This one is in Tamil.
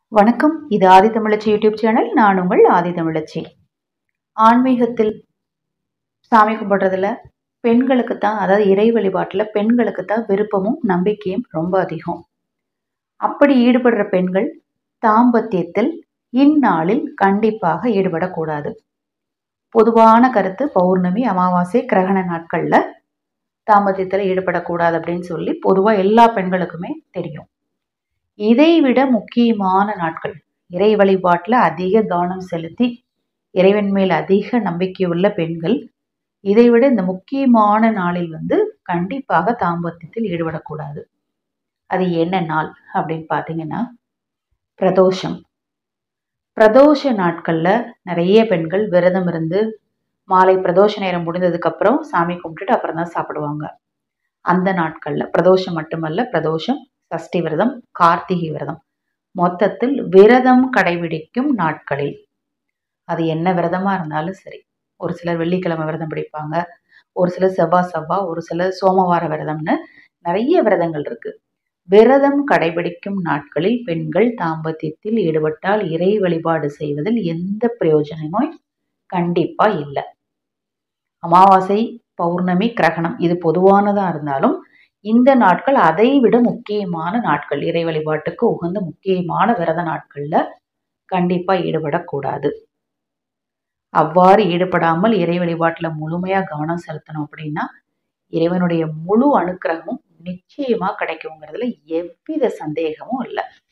வணக்கம் இது ஆதி தமிழச்சி யூடியூப் சேனல் நான் உங்கள் ஆதி தமிழச்சி ஆன்மீகத்தில் சாமி கும்பிட்றதுல பெண்களுக்கு தான் அதாவது இறை வழிபாட்டில் பெண்களுக்கு தான் விருப்பமும் நம்பிக்கையும் ரொம்ப அதிகம் அப்படி ஈடுபடுற பெண்கள் தாம்பத்தியத்தில் இந்நாளில் கண்டிப்பாக ஈடுபடக்கூடாது பொதுவான கருத்து பௌர்ணமி அமாவாசை கிரகண நாட்களில் தாம்பத்தியத்தில் ஈடுபடக்கூடாது அப்படின்னு சொல்லி பொதுவாக எல்லா பெண்களுக்குமே தெரியும் இதைவிட முக்கியமான நாட்கள் இறை வழிபாட்டில் அதிக கவனம் செலுத்தி இறைவன் மேல் அதிக நம்பிக்கையுள்ள பெண்கள் இதைவிட இந்த முக்கியமான நாளில் வந்து கண்டிப்பாக தாம்பத்தியத்தில் ஈடுபடக்கூடாது அது என்ன நாள் அப்படின்னு பார்த்தீங்கன்னா பிரதோஷம் பிரதோஷ நாட்களில் நிறைய பெண்கள் விரதம் இருந்து மாலை பிரதோஷ நேரம் முடிந்ததுக்கப்புறம் சாமி கும்பிட்டுட்டு அப்புறம் தான் சாப்பிடுவாங்க அந்த நாட்களில் பிரதோஷம் மட்டுமல்ல பிரதோஷம் சஷ்டி விரதம் கார்த்திகை விரதம் மொத்தத்தில் விரதம் கடைபிடிக்கும் நாட்களில் அது என்ன விரதமாக இருந்தாலும் சரி ஒரு சிலர் வெள்ளிக்கிழமை விரதம் பிடிப்பாங்க ஒரு சிலர் செவ்வாய் செவ்வாய் ஒரு சிலர் சோமவார விரதம்னு நிறைய விரதங்கள் இருக்கு விரதம் கடைபிடிக்கும் நாட்களில் பெண்கள் தாம்பத்தியத்தில் ஈடுபட்டால் இறை வழிபாடு செய்வதில் எந்த பிரயோஜனமும் கண்டிப்பா இல்லை அமாவாசை பௌர்ணமி கிரகணம் இது பொதுவானதாக இருந்தாலும் இந்த நாட்கள் அதை விட முக்கியமான நாட்கள் இறை வழிபாட்டுக்கு உகந்த முக்கியமான விரத நாட்களில் கண்டிப்பாக ஈடுபடக்கூடாது அவ்வாறு ஈடுபடாமல் இறை வழிபாட்டில் முழுமையாக கவனம் செலுத்தணும் அப்படின்னா இறைவனுடைய முழு அனுக்கிரகமும் நிச்சயமாக கிடைக்குங்கிறதுல எவ்வித சந்தேகமும் இல்லை